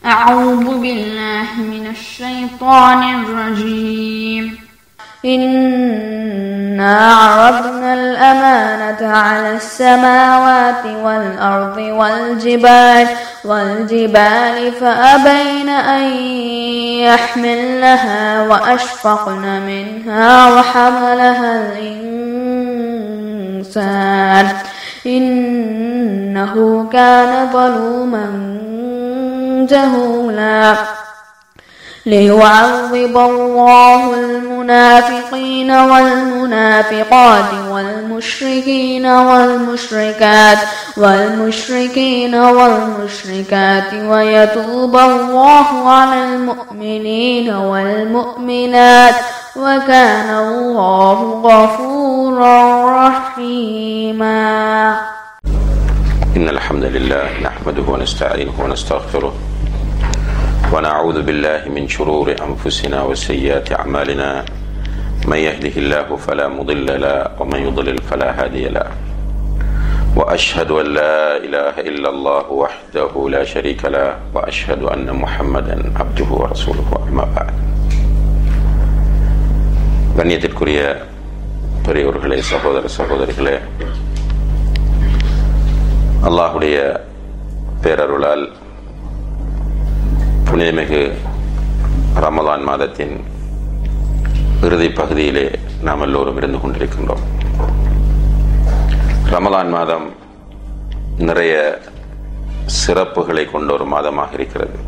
أعوذ بالله من الشيطان الرجيم إنا عرضنا الأمانة على السماوات والأرض والجبال والجبال فأبين أن يحملنها وأشفقن منها وحملها الإنسان إنه كان ظلوما جهولا ليعذب الله المنافقين والمنافقات والمشركين والمشركات والمشركين والمشركات ويتوب الله على المؤمنين والمؤمنات وكان الله غفورا رحيما إن الحمد لله نحمده ونستعينه ونستغفره ونعوذ بالله من شرور أنفسنا وسيئات أعمالنا من يهده الله فلا مضل له ومن يضلل فلا هادي له وأشهد أن لا إله إلا الله وحده لا شريك له وأشهد أن محمدا عبده ورسوله أما بعد கண்ணியத்திற்குரிய பெரியவர்களே சகோதர சகோதரிகளே அல்லாஹுடைய பேரருளால் புனிதமிகு ரமலான் மாதத்தின் இறுதி பகுதியிலே நாம் எல்லோரும் இருந்து கொண்டிருக்கின்றோம் ரமலான் மாதம் நிறைய சிறப்புகளை கொண்ட ஒரு மாதமாக இருக்கிறது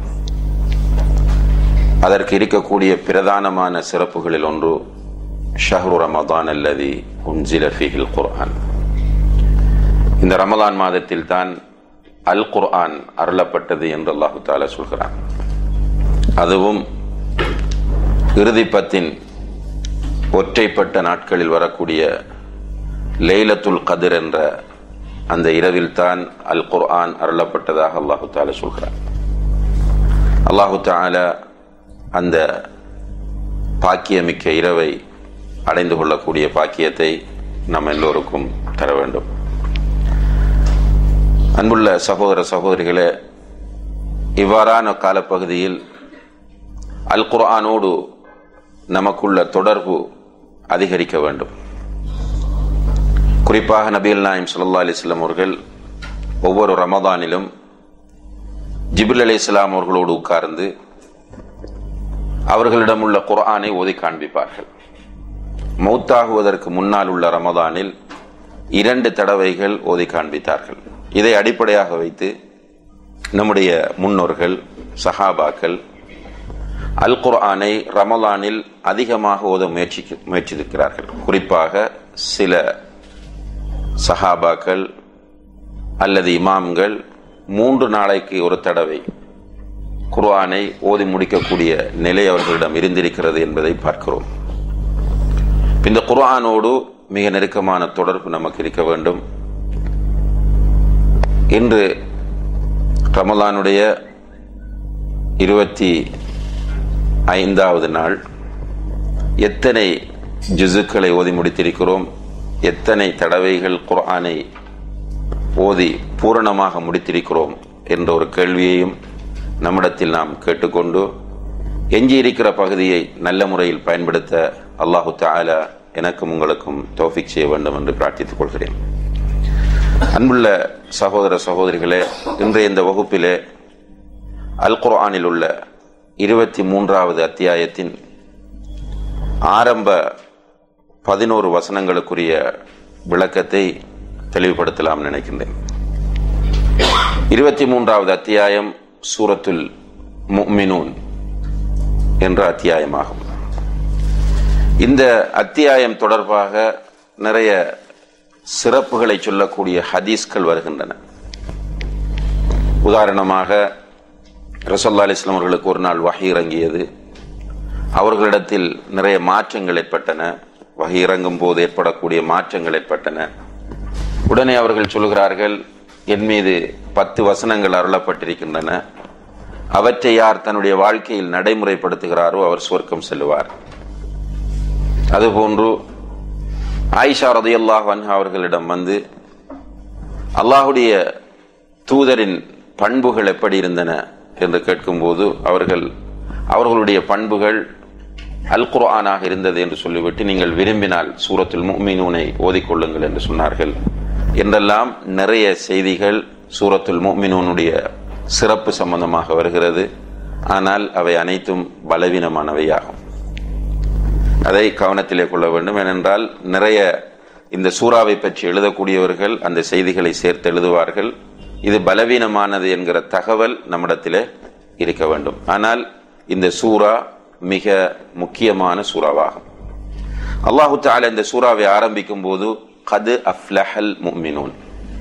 அதற்கு இருக்கக்கூடிய பிரதானமான சிறப்புகளில் ஒன்று ஷஹ்ரு ரமதான் அல்லதி உன்சில ஃபீஹில் குர்ஆன் இந்த ரமலான் மாதத்தில் தான் அல் குர்ஆன் அருளப்பட்டது என்று அல்லாஹு தாலா சொல்கிறான் அதுவும் இறுதி பத்தின் ஒற்றைப்பட்ட நாட்களில் வரக்கூடிய லைலத்துல் கதிர் என்ற அந்த இரவில் தான் அல் குர்ஆன் அருளப்பட்டதாக அல்லாஹு தாலா சொல்கிறான் அல்லாஹு தாலா அந்த பாக்கியமிக்க இரவை அடைந்து கொள்ளக்கூடிய பாக்கியத்தை நம் எல்லோருக்கும் தர வேண்டும் அன்புள்ள சகோதர சகோதரிகளே இவ்வாறான காலப்பகுதியில் அல் குர்ஆனோடு நமக்குள்ள தொடர்பு அதிகரிக்க வேண்டும் குறிப்பாக நபீல் நாயம் சல்லா அலிஸ்லாம் அவர்கள் ஒவ்வொரு ரமதானிலும் ஜிபில் அலி இஸ்லாம் அவர்களோடு உட்கார்ந்து அவர்களிடம் உள்ள குர்ஆனை ஓதி காண்பிப்பார்கள் மௌத்தாகுவதற்கு முன்னால் உள்ள ரமதானில் இரண்டு தடவைகள் ஓதி காண்பித்தார்கள் இதை அடிப்படையாக வைத்து நம்முடைய முன்னோர்கள் சஹாபாக்கள் அல் குர்ஆனை ரமலானில் அதிகமாக ஓத முயற்சி முயற்சித்திருக்கிறார்கள் குறிப்பாக சில சஹாபாக்கள் அல்லது இமாம்கள் மூன்று நாளைக்கு ஒரு தடவை குர்ஆனை ஓதி முடிக்கக்கூடிய நிலை அவர்களிடம் இருந்திருக்கிறது என்பதை பார்க்கிறோம் இந்த குர்ஆனோடு மிக நெருக்கமான தொடர்பு நமக்கு இருக்க வேண்டும் இன்று ரமலானுடைய இருபத்தி ஐந்தாவது நாள் எத்தனை ஜிசுக்களை ஓதி முடித்திருக்கிறோம் எத்தனை தடவைகள் குர்ஆனை ஓதி பூரணமாக முடித்திருக்கிறோம் என்ற ஒரு கேள்வியையும் நம்மிடத்தில் நாம் கேட்டுக்கொண்டு எஞ்சியிருக்கிற பகுதியை நல்ல முறையில் பயன்படுத்த அல்லாஹு தாலா எனக்கும் உங்களுக்கும் தௌஃபிக் செய்ய வேண்டும் என்று பிரார்த்தித்துக் கொள்கிறேன் அன்புள்ள சகோதர சகோதரிகளே இன்றைய இந்த வகுப்பிலே அல் குர்ஆனில் உள்ள இருபத்தி மூன்றாவது அத்தியாயத்தின் ஆரம்ப பதினோரு வசனங்களுக்குரிய விளக்கத்தை தெளிவுபடுத்தலாம் நினைக்கின்றேன் இருபத்தி மூன்றாவது அத்தியாயம் சூரத்துல் முக்மினூன் என்ற அத்தியாயமாகும் இந்த அத்தியாயம் தொடர்பாக நிறைய சிறப்புகளை சொல்லக்கூடிய ஹதீஸ்கள் வருகின்றன உதாரணமாக ரசல்லா அலிஸ்லாம் அவர்களுக்கு ஒரு நாள் வகை இறங்கியது அவர்களிடத்தில் நிறைய மாற்றங்கள் ஏற்பட்டன வகை இறங்கும் போது ஏற்படக்கூடிய மாற்றங்கள் ஏற்பட்டன உடனே அவர்கள் சொல்கிறார்கள் என் மீது பத்து வசனங்கள் அருளப்பட்டிருக்கின்றன அவற்றை யார் தன்னுடைய வாழ்க்கையில் நடைமுறைப்படுத்துகிறாரோ அவர் சுவர்க்கம் செல்லுவார் அதுபோன்று ஆயிஷா ரதையல்லாஹ் வன்ஹா அவர்களிடம் வந்து அல்லாஹுடைய தூதரின் பண்புகள் எப்படி இருந்தன என்று கேட்கும்போது அவர்கள் அவர்களுடைய பண்புகள் அல் குர்ஆனாக இருந்தது என்று சொல்லிவிட்டு நீங்கள் விரும்பினால் சூரத்துல் முஃமினூனை ஓதிக்கொள்ளுங்கள் என்று சொன்னார்கள் என்றெல்லாம் நிறைய செய்திகள் சூரத்துல் முஃமினூனுடைய சிறப்பு சம்பந்தமாக வருகிறது ஆனால் அவை அனைத்தும் பலவீனமானவையாகும் அதை கவனத்திலே கொள்ள வேண்டும் ஏனென்றால் நிறைய இந்த சூறாவை பற்றி எழுதக்கூடியவர்கள் அந்த செய்திகளை சேர்த்து எழுதுவார்கள் இது பலவீனமானது என்கிற தகவல் நம்மிடத்திலே இருக்க வேண்டும் ஆனால் இந்த சூறா மிக முக்கியமான சூறாவாகும் அல்லாஹு தாலா இந்த சூறாவை ஆரம்பிக்கும் போது கது அஃப்லஹல் முமினூன்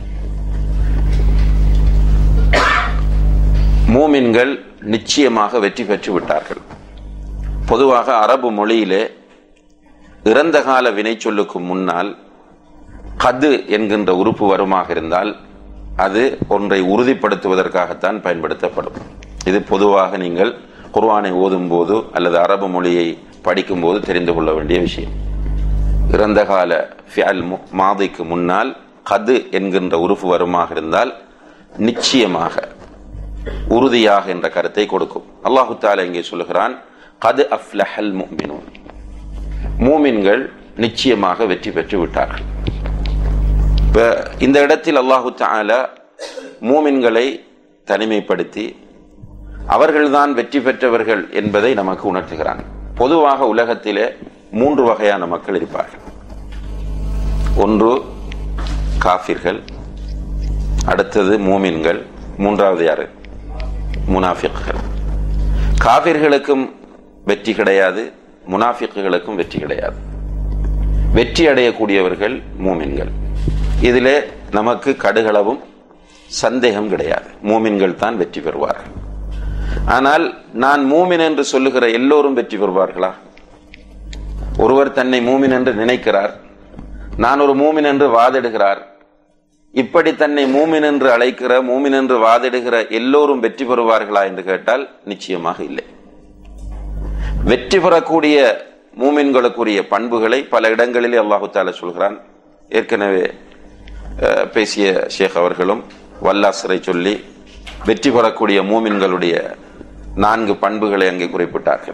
மூமின்கள் நிச்சயமாக வெற்றி பெற்று விட்டார்கள் பொதுவாக அரபு மொழியிலே இறந்த கால வினை சொல்லுக்கு முன்னால் கது என்கின்ற உறுப்பு வருமாக இருந்தால் அது ஒன்றை உறுதிப்படுத்துவதற்காகத்தான் பயன்படுத்தப்படும் இது பொதுவாக நீங்கள் குர்ஆனை ஓதும் போது அல்லது அரபு மொழியை படிக்கும் போது தெரிந்து கொள்ள வேண்டிய விஷயம் இறந்த கால ஃபியல் மாதிக்கு முன்னால் கது என்கின்ற உறுப்பு வருமாக இருந்தால் நிச்சயமாக உறுதியாக என்ற கருத்தை கொடுக்கும் அல்லாஹு தாலா இங்கே சொல்லுகிறான் கது அஃப்லஹல் முமினூன் மூமின்கள் நிச்சயமாக வெற்றி பெற்று விட்டார்கள் இப்ப இந்த இடத்தில் அல்லாஹு தாலா மூமின்களை தனிமைப்படுத்தி அவர்கள்தான் வெற்றி பெற்றவர்கள் என்பதை நமக்கு உணர்த்துகிறான் பொதுவாக உலகத்திலே மூன்று வகையான மக்கள் இருப்பார்கள் ஒன்று காஃபிர்கள் அடுத்தது மூமின்கள் மூன்றாவது யாரு முனாஃபிக்கள் காபிர்களுக்கும் வெற்றி கிடையாது முனாஃபிக்குகளுக்கும் வெற்றி கிடையாது வெற்றி அடையக்கூடியவர்கள் மூமின்கள் இதிலே நமக்கு கடுகளவும் சந்தேகம் கிடையாது மூமின்கள் தான் வெற்றி பெறுவார்கள் ஆனால் நான் மூமின் என்று சொல்லுகிற எல்லோரும் வெற்றி பெறுவார்களா ஒருவர் தன்னை மூமின் என்று நினைக்கிறார் நான் ஒரு மூமின் என்று வாதிடுகிறார் இப்படி தன்னை மூமின் என்று அழைக்கிற மூமின் என்று வாதிடுகிற எல்லோரும் வெற்றி பெறுவார்களா என்று கேட்டால் நிச்சயமாக இல்லை வெற்றி பெறக்கூடிய மூமின்களுக்குரிய பண்புகளை பல இடங்களிலே அல்லாஹு தாலா சொல்கிறான் ஏற்கனவே அஹ், பேசிய ஷேக் அவர்களும் வல்லாசரை சொல்லி வெற்றி பெறக்கூடிய மூமின்களுடைய நான்கு பண்புகளை அங்கே குறிப்பிட்டார்கள்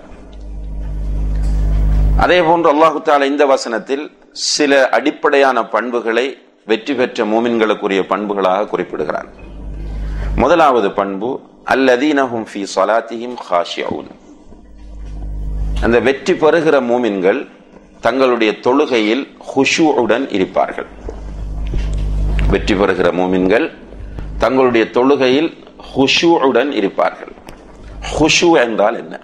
அதே போன்று அல்லாஹு தாலா இந்த வசனத்தில் சில அடிப்படையான பண்புகளை வெற்றி பெற்ற மூமின்களுக்குரிய பண்புகளாக குறிப்பிடுகிறான் முதலாவது பண்பு அல்லதீனஹும் ஃபி ஸலாத்திஹிம் ஹாஷியூன் அந்த வெற்றி பெறுகிற மூமின்கள் தங்களுடைய தொழுகையில் ஹுஷூவுடன் இருப்பார்கள் வெற்றி பெறுகிற மூமின்கள் தங்களுடைய தொழுகையில் ஹுஷூவுடன் இருப்பார்கள் ஹுஷு என்றால் என்ன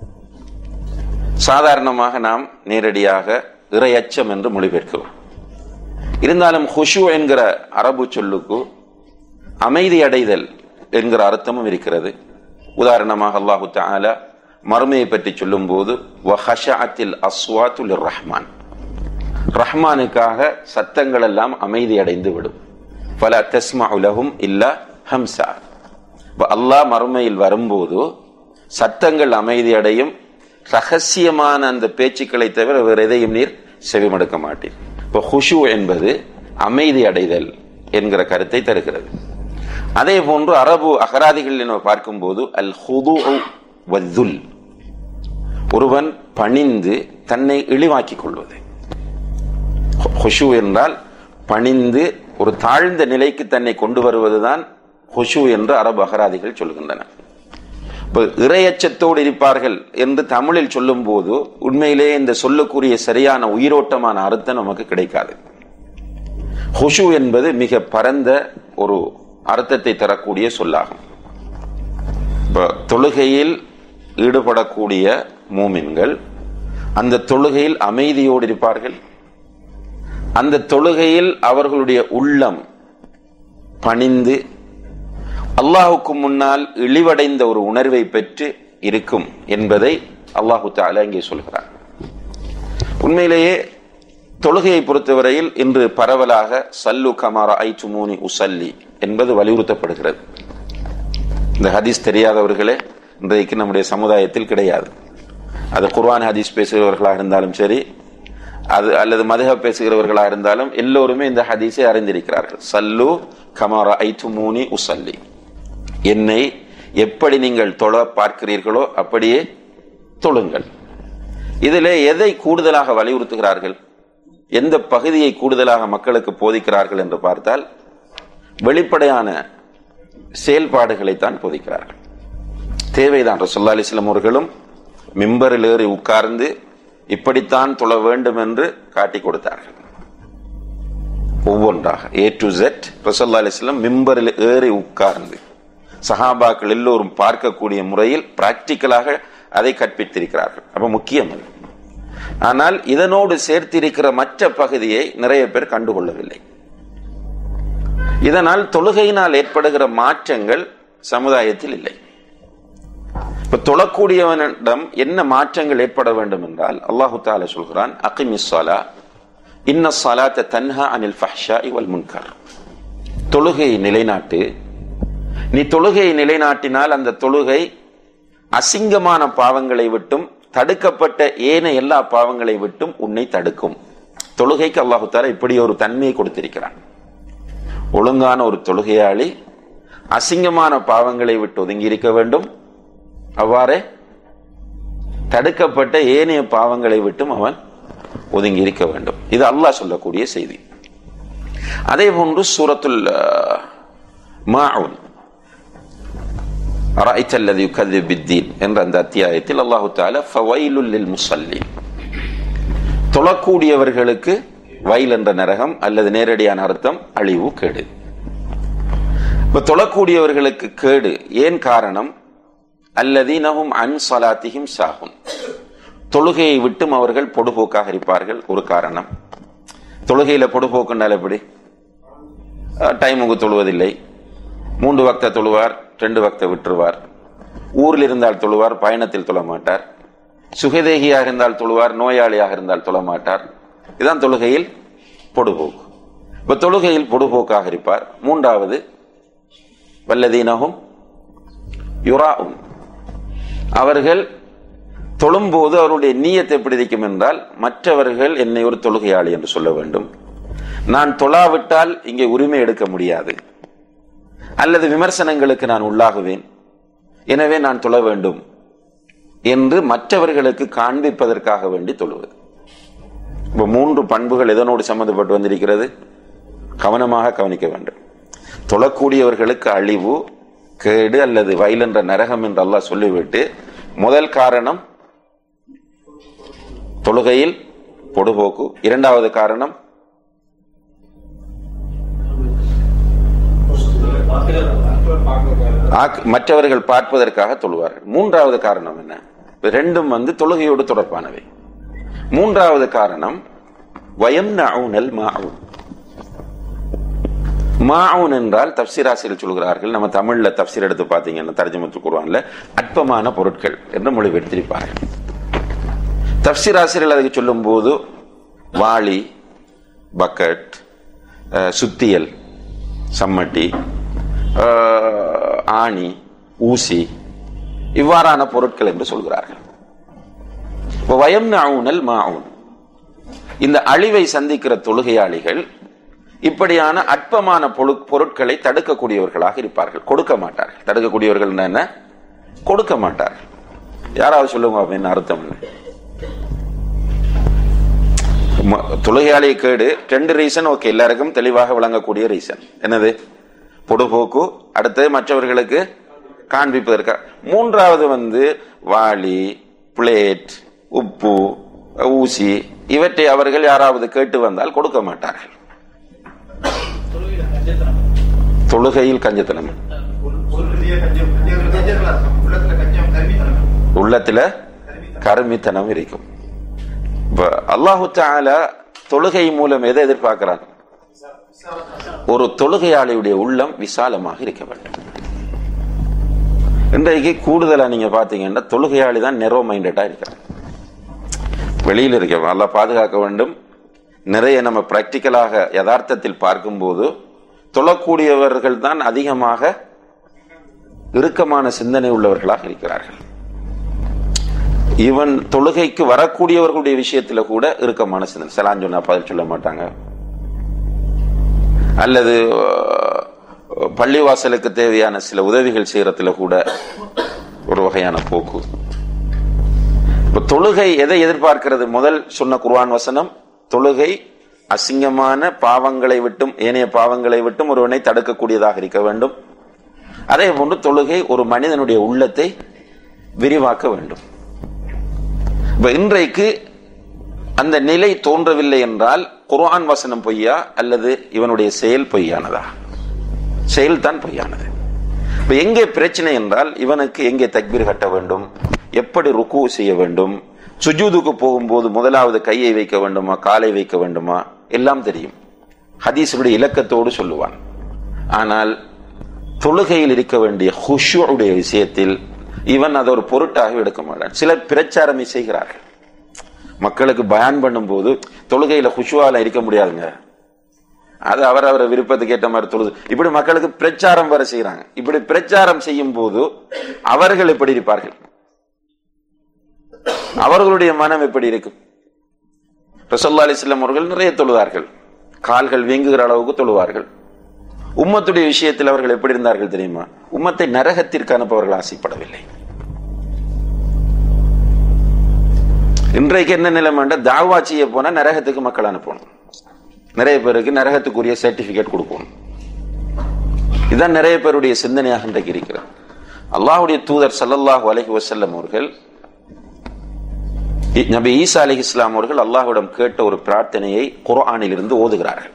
சாதாரணமாக நாம் நேரடியாக இறையச்சம் என்று மொழிபெயர்க்கிறோம் இருந்தாலும் ஹுஷு என்கிற அரபு சொல்லுக்கு அமைதி அடைதல் என்கிற அர்த்தமும் இருக்கிறது உதாரணமாக அல்லாஹு தஆலா மறுமையை பற்றி சொல்லும் போது வஹஷஅத்தில் அஸ்வாத்துல் ரஹ்மான் ரஹ்மானுக்காக சத்தங்கள் எல்லாம் அமைதி அடைந்து விடும் பல தஸ்மஉ லஹும் இல்லா ஹம்சா இப்ப அல்லாஹ் மறுமையில் வரும்போது சத்தங்கள் அமைதி அடையும் ரகசியமான அந்த பேச்சுக்களை தவிர வேறு எதையும் நீர் செவிமடுக்க மாட்டீர் இப்போ ஹுஷு என்பது அமைதி அடைதல் என்கிற கருத்தை தருகிறது அதே போன்று அரபு அகராதிகள் நம்ம பார்க்கும்போது அல் ஹுது வத்துல் ஒருவன் பணிந்து தன்னை இழிவாக்கிக் கொள்வது ஹுஷு என்றால் பணிந்து ஒரு தாழ்ந்த நிலைக்கு தன்னை கொண்டு வருவதுதான் ஹுஷு என்று அரபு அகராதிகள் சொல்கின்றன இப்ப இறையச்சத்தோடு இருப்பார்கள் என்று தமிழில் சொல்லும் போது உண்மையிலே இந்த சொல்லக்கூடிய சரியான உயிரோட்டமான அர்த்தம் நமக்கு கிடைக்காது ஹுஷு என்பது மிக பரந்த ஒரு அர்த்தத்தை தரக்கூடிய சொல்லாகும் இப்ப தொழுகையில் ஈடுபடக்கூடிய மூமின்கள் அந்த தொழுகையில் அமைதியோடு இருப்பார்கள் அந்த தொழுகையில் அவர்களுடைய உள்ளம் பணிந்து அல்லாஹுக்கு முன்னால் இழிவடைந்த ஒரு உணர்வை பெற்று இருக்கும் என்பதை அல்லாஹு தாலா இங்கே சொல்கிறார் உண்மையிலேயே தொழுகையை பொறுத்தவரையில் இன்று பரவலாக சல்லு கமாரா ஐ சுமூனி உசல்லி என்பது வலியுறுத்தப்படுகிறது இந்த ஹதீஸ் தெரியாதவர்களே இன்றைக்கு நம்முடைய சமுதாயத்தில் கிடையாது அது குர்ஆன் ஹதீஸ் பேசுகிறவர்களாக இருந்தாலும் சரி அது அல்லது மதுக பேசுகிறவர்களாக இருந்தாலும் எல்லோருமே இந்த ஹதீஸை அறிந்திருக்கிறார்கள் சல்லு கமாரா ஐ துமூனி உசல்லி என்னை எப்படி நீங்கள் தொழ பார்க்கிறீர்களோ அப்படியே தொழுங்கள் இதிலே எதை கூடுதலாக வலியுறுத்துகிறார்கள் எந்த பகுதியை கூடுதலாக மக்களுக்கு போதிக்கிறார்கள் என்று பார்த்தால் வெளிப்படையான செயல்பாடுகளைத்தான் போதிக்கிறார்கள் தேவைதான் ரசல்லா அலிஸ்லாம் அவர்களும் மிம்பரில் ஏறி உட்கார்ந்து இப்படித்தான் தொழ வேண்டும் என்று காட்டிக் கொடுத்தார்கள் ஒவ்வொன்றாக ஏ டு ஜெட் ரசல்லா அலிஸ்லாம் மிம்பரில் ஏறி உட்கார்ந்து சஹாபாக்கள் எல்லோரும் பார்க்கக்கூடிய முறையில் பிராக்டிக்கலாக அதை கற்பித்திருக்கிறார்கள் அப்ப முக்கியம் அது ஆனால் இதனோடு சேர்த்திருக்கிற மற்ற பகுதியை நிறைய பேர் கண்டுகொள்ளவில்லை இதனால் தொழுகையினால் ஏற்படுகிற மாற்றங்கள் சமுதாயத்தில் இல்லை இப்ப தொழக்கூடியவனிடம் என்ன மாற்றங்கள் ஏற்பட வேண்டும் என்றால் அல்லாஹு தால சொல்கிறான் அகிமிஸ்ஸாலா இன்ன சலாத்த தன்ஹா அனில் ஃபஹ்ஷா இவல் முன்கர் தொழுகையை நிலைநாட்டு நீ தொழுகையை நிலைநாட்டினால் அந்த தொழுகை அசிங்கமான பாவங்களை விட்டும் தடுக்கப்பட்ட ஏன எல்லா பாவங்களை விட்டும் உன்னை தடுக்கும் தொழுகைக்கு அல்லாஹு தாலா இப்படி ஒரு தன்மையை கொடுத்திருக்கிறான் ஒழுங்கான ஒரு தொழுகையாளி அசிங்கமான பாவங்களை விட்டு ஒதுங்கி இருக்க வேண்டும் அவ்வாறே தடுக்கப்பட்ட ஏனைய பாவங்களை விட்டும் அவன் ஒதுங்கி இருக்க வேண்டும் இது அல்லாஹ் சொல்லக்கூடிய செய்தி அதே போன்று சூரத்துல் மாவுன் رأيت الذي يكذب بالدين என்ற அந்த அத்தியாயத்தில் அல்லாஹு தாலா ஃபவைலுல் லில் முஸல்லி தொழக்கூடியவர்களுக்கு வயல் என்ற நரகம் அல்லது நேரடியான அர்த்தம் அழிவு கேடு இப்ப தொழக்கூடியவர்களுக்கு கேடு ஏன் காரணம் அல்லதீனஹும் அன் சலாத்திஹிம் சாகும் தொழுகையை விட்டும் அவர்கள் பொடுபோக்காக இருப்பார்கள் ஒரு காரணம் தொழுகையில பொடுபோக்குனால் எப்படி டைமுக்கு தொழுவதில்லை மூன்று வக்த தொழுவார் ரெண்டு வக்த விட்டுருவார் ஊரில் இருந்தால் தொழுவார் பயணத்தில் தொழ மாட்டார் சுகதேகியாக இருந்தால் தொழுவார் நோயாளியாக இருந்தால் தொழ மாட்டார் இதுதான் தொழுகையில் பொடுபோக்கு இப்ப தொழுகையில் பொடுபோக்காக இருப்பார் மூன்றாவது வல்லதீனகும் யுராவும் அவர்கள் தொழும்போது அவருடைய நீயத்தை எப்படி இருக்கும் என்றால் மற்றவர்கள் என்னை ஒரு தொழுகையாளி என்று சொல்ல வேண்டும் நான் தொழாவிட்டால் இங்கே உரிமை எடுக்க முடியாது அல்லது விமர்சனங்களுக்கு நான் உள்ளாகுவேன் எனவே நான் தொழ வேண்டும் என்று மற்றவர்களுக்கு காண்பிப்பதற்காக வேண்டி தொழுவது இப்ப மூன்று பண்புகள் எதனோடு சம்பந்தப்பட்டு வந்திருக்கிறது கவனமாக கவனிக்க வேண்டும் தொழக்கூடியவர்களுக்கு அழிவு கேடு அல்லது வயல் என்ற நரகம் என்று அல்லாஹ் சொல்லிவிட்டு முதல் காரணம் தொழுகையில் பொடுபோக்கு இரண்டாவது காரணம் மற்றவர்கள் பார்ப்பதற்காக தொழுவார்கள் மூன்றாவது காரணம் என்ன ரெண்டும் வந்து தொழுகையோடு தொடர்பானவை மூன்றாவது காரணம் வயம் நவுனல் மாவுன் மாவுன் என்றால் தப்சீராசிரியர் சொல்கிறார்கள் நம்ம தமிழ்ல தப்சீர் எடுத்து பார்த்தீங்கன்னா தர்ஜமத்து குருவான்ல அற்பமான பொருட்கள் என்று மொழிபெயர்த்திருப்பார்கள் தப்சீராசிரியர் அதுக்கு சொல்லும் போது வாளி பக்கெட் சுத்தியல் சம்மட்டி ஆணி ஊசி இவ்வாறான பொருட்கள் என்று சொல்கிறார்கள் வயம் நவுனல் மாவுன் இந்த அழிவை சந்திக்கிற தொழுகையாளிகள் இப்படியான அற்பமான பொருட்களை தடுக்கக்கூடியவர்களாக இருப்பார்கள் கொடுக்க மாட்டார்கள் தடுக்கக்கூடியவர்கள் என்ன கொடுக்க மாட்டார்கள் யாராவது சொல்லுங்க அப்படின்னு அர்த்தம் இல்லை தொழுகையாளிய கேடு ரெண்டு ரீசன் ஓகே எல்லாருக்கும் தெளிவாக விளங்கக்கூடிய ரீசன் என்னது பொடுபோக்கு அடுத்து மற்றவர்களுக்கு காண்பிப்பதற்காக மூன்றாவது வந்து வாளி பிளேட் உப்பு ஊசி இவற்றை அவர்கள் யாராவது கேட்டு வந்தால் கொடுக்க மாட்டார்கள் தொழுகையில் கஞ்சத்தனம் உள்ளத்துல கருமித்தனம் இருக்கும் அல்லாஹு தால தொழுகை மூலம் எதை எதிர்பார்க்கிறான் ஒரு தொழுகையாளியுடைய உள்ளம் விசாலமாக இருக்க வேண்டும் இன்றைக்கு கூடுதலா நீங்க பாத்தீங்கன்னா தொழுகையாளி தான் நெரோ மைண்டடா இருக்கிறார் வெளியில் இருக்க நல்லா பாதுகாக்க வேண்டும் நிறைய நம்ம பிராக்டிக்கலாக யதார்த்தத்தில் பார்க்கும்போது தொழக்கூடியவர்கள் தான் அதிகமாக இறுக்கமான சிந்தனை உள்ளவர்களாக இருக்கிறார்கள் இவன் தொழுகைக்கு வரக்கூடியவர்களுடைய விஷயத்துல கூட இறுக்கமான சிந்தனை சலான் சொன்னா பதில் சொல்ல மாட்டாங்க அல்லது பள்ளிவாசலுக்கு தேவையான சில உதவிகள் செய்யறதுல கூட ஒரு வகையான போக்கு இப்ப தொழுகை எதை எதிர்பார்க்கிறது முதல் சொன்ன குர்ஆன் வசனம் தொழுகை அசிங்கமான பாவங்களை விட்டும் ஏனைய பாவங்களை விட்டும் ஒருவனை தடுக்கக்கூடியதாக இருக்க வேண்டும் அதே போன்று தொழுகை ஒரு மனிதனுடைய உள்ளத்தை விரிவாக்க வேண்டும் இப்ப இன்றைக்கு அந்த நிலை தோன்றவில்லை என்றால் குர்ஆன் வசனம் பொய்யா அல்லது இவனுடைய செயல் பொய்யானதா செயல் தான் பொய்யானது இப்ப எங்கே பிரச்சனை என்றால் இவனுக்கு எங்கே தக்பீர் கட்ட வேண்டும் எப்படி ருக்கு செய்ய வேண்டும் சுஜூதுக்கு போகும்போது முதலாவது கையை வைக்க வேண்டுமா காலை வைக்க வேண்டுமா எல்லாம் தெரியும் ஹதீஸுடைய இலக்கத்தோடு சொல்லுவான் ஆனால் தொழுகையில் இருக்க வேண்டிய ஹுஷுடைய விஷயத்தில் இவன் அதை ஒரு பொருட்டாக எடுக்க மாட்டான் சிலர் பிரச்சாரமே செய்கிறார்கள் மக்களுக்கு பயான் பண்ணும்போது தொழுகையில ஹுஷுவால இருக்க முடியாதுங்க அது அவர் அவரை விருப்பத்துக்கு ஏற்ற மாதிரி தொழுது இப்படி மக்களுக்கு பிரச்சாரம் வர செய்யறாங்க இப்படி பிரச்சாரம் செய்யும் போது அவர்கள் எப்படி இருப்பார்கள் அவர்களுடைய மனம் எப்படி இருக்கும் ரசல்லா அலிஸ்லாம் அவர்கள் நிறைய தொழுவார்கள் கால்கள் வீங்குகிற அளவுக்கு தொழுவார்கள் உம்மத்துடைய விஷயத்தில் அவர்கள் எப்படி இருந்தார்கள் தெரியுமா உம்மத்தை நரகத்திற்கு அனுப்பவர்கள் ஆசைப்படவில்லை இன்றைக்கு என்ன நிலைமை தாவா செய்ய போனா நரகத்துக்கு மக்கள் அனுப்பணும் நிறைய பேருக்கு நரகத்துக்குரிய சர்டிபிகேட் கொடுக்கணும் இதுதான் நிறைய பேருடைய சிந்தனையாக இன்றைக்கு இருக்கிறது அல்லாஹுடைய தூதர் சல்லல்லாஹு அலஹி வசல்லம் அவர்கள் நபி ஈசா அலி இஸ்லாம் அவர்கள் அல்லாஹுடன் கேட்ட ஒரு பிரார்த்தனையை குர்ஆனில் இருந்து ஓதுகிறார்கள்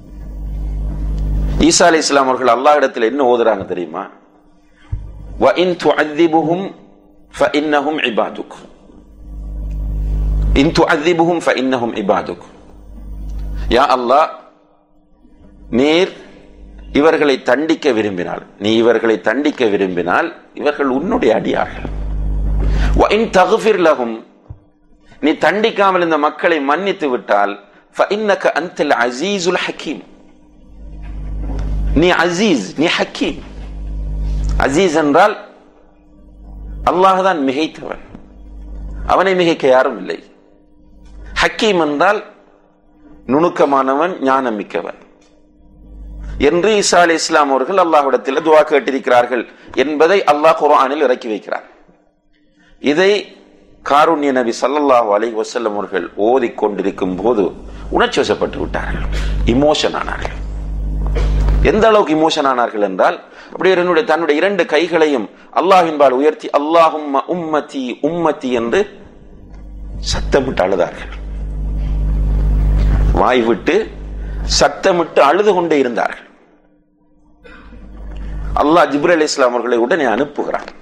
ஈசா அலி இஸ்லாம் அவர்கள் அல்லாஹிடத்தில் என்ன ஓதுறாங்க தெரியுமா وَإِن تُعَذِّبُهُمْ فَإِنَّهُمْ عِبَادُكَ إِن تُعَذِّبُهُمْ فَإِنَّهُمْ عِبَادُكَ யா அல்லாஹ் நீர் இவர்களை தண்டிக்க விரும்பினால் நீ இவர்களை தண்டிக்க விரும்பினால் இவர்கள் உன்னுடைய அடியார்கள் وَإِن تَغْفِرْ لَهُمْ நீ தண்டிக்காமல் இந்த மக்களை மன்னித்து விட்டால் فَإِنَّكَ أَنْتَ الْعَزِيزُ الْحَكِيمُ நீ அசீஸ் நீ ஹக்கீம் அசீஸ் என்றால் அல்லாஹ் தான் மிகைத்தவன் அவனை மிகைக்க யாரும் இல்லை ஹக்கீம் என்றால் நுணுக்கமானவன் ஞானம் மிக்கவன் என்று ஈசா அலி இஸ்லாம் அவர்கள் அல்லாஹ்விடத்தில் துவா கேட்டிருக்கிறார்கள் என்பதை அல்லாஹ் குரானில் இறக்கி வைக்கிறார் இதை காருண்ய நபி சல்லல்லாஹு அலி வசல்லம் அவர்கள் ஓதிக் கொண்டிருக்கும் போது உணர்ச்சி வசப்பட்டு விட்டார்கள் இமோஷன் ஆனார்கள் எந்த அளவுக்கு இமோஷன் ஆனார்கள் என்றால் அப்படியே என்னுடைய தன்னுடைய இரண்டு கைகளையும் அல்லாஹின்பால் உயர்த்தி அல்லாஹும் உம்மத்தி உம்மத்தி என்று சத்தமிட்டு அழுதார்கள் வாய் விட்டு சத்தமிட்டு அழுது கொண்டே இருந்தார்கள் அல்லாஹ் ஜிப்ரல் இஸ்லாம் அவர்களை உடனே அனுப்புகிறான்